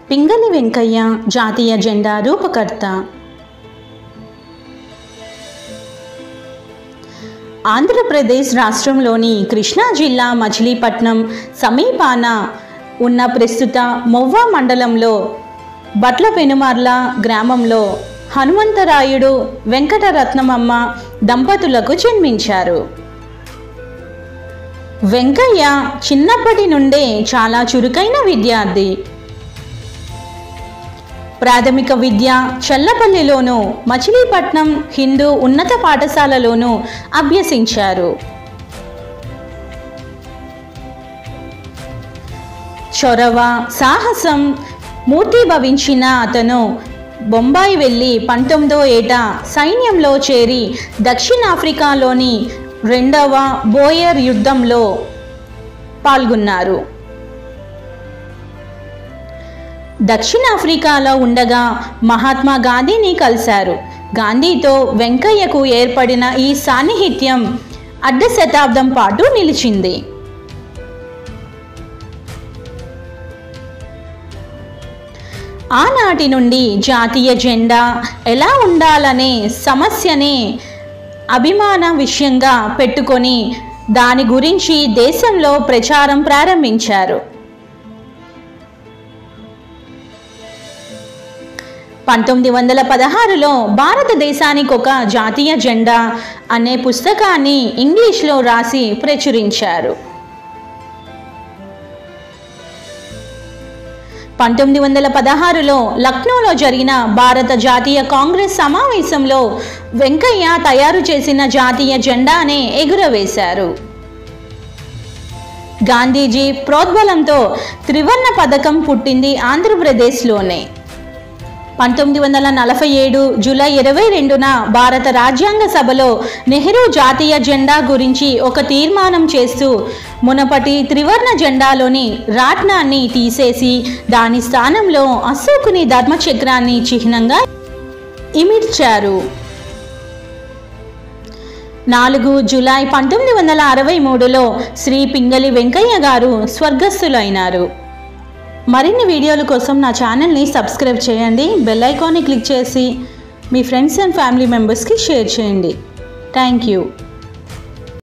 పింగళి వెంకయ్య జాతీయ జెండా రూపకర్త ఆంధ్రప్రదేశ్ రాష్ట్రంలోని కృష్ణా జిల్లా మచిలీపట్నం సమీపాన ఉన్న ప్రస్తుత మొవ్వ మండలంలో బట్ల పెనుమార్ల గ్రామంలో హనుమంతరాయుడు వెంకటరత్నమమ్మ దంపతులకు జన్మించారు వెంకయ్య చిన్నప్పటి నుండే చాలా చురుకైన విద్యార్థి ప్రాథమిక విద్య చల్లపల్లిలోను మచిలీపట్నం హిందూ ఉన్నత పాఠశాలలోనూ అభ్యసించారు చొరవ సాహసం మూర్తిభవించిన అతను బొంబాయి వెళ్ళి పంతొమ్మిదో ఏట సైన్యంలో చేరి దక్షిణాఫ్రికాలోని రెండవ బోయర్ యుద్ధంలో పాల్గొన్నారు దక్షిణాఫ్రికాలో ఉండగా మహాత్మా గాంధీని కలిశారు గాంధీతో వెంకయ్యకు ఏర్పడిన ఈ సాన్నిహిత్యం అర్ధ శతాబ్దం పాటు నిలిచింది ఆనాటి నుండి జాతీయ జెండా ఎలా ఉండాలనే సమస్యనే అభిమాన విషయంగా పెట్టుకొని దాని గురించి దేశంలో ప్రచారం ప్రారంభించారు పంతొమ్మిది వందల పదహారులో భారతదేశానికి ఒక జాతీయ జెండా అనే పుస్తకాన్ని ఇంగ్లీష్లో రాసి ప్రచురించారు పంతొమ్మిది వందల పదహారులో లక్నోలో జరిగిన భారత జాతీయ కాంగ్రెస్ సమావేశంలో వెంకయ్య తయారు చేసిన జాతీయ జెండానే ఎగురవేశారు గాంధీజీ ప్రోద్బలంతో త్రివర్ణ పథకం పుట్టింది ఆంధ్రప్రదేశ్లోనే పంతొమ్మిది వందల నలభై ఏడు జూలై ఇరవై రెండున భారత రాజ్యాంగ సభలో నెహ్రూ జాతీయ జెండా గురించి ఒక తీర్మానం చేస్తూ మునపటి త్రివర్ణ జెండాలోని రాట్నాన్ని తీసేసి దాని స్థానంలో అశోకుని ధర్మచక్రాన్ని చిహ్నంగా ఇమిడ్చారు నాలుగు జూలై పంతొమ్మిది వందల అరవై మూడులో శ్రీ పింగళి వెంకయ్య గారు స్వర్గస్థులైనారు మరిన్ని వీడియోల కోసం నా ఛానల్ని సబ్స్క్రైబ్ చేయండి బెల్ ఐకాన్ని క్లిక్ చేసి మీ ఫ్రెండ్స్ అండ్ ఫ్యామిలీ మెంబర్స్కి షేర్ చేయండి థ్యాంక్ యూ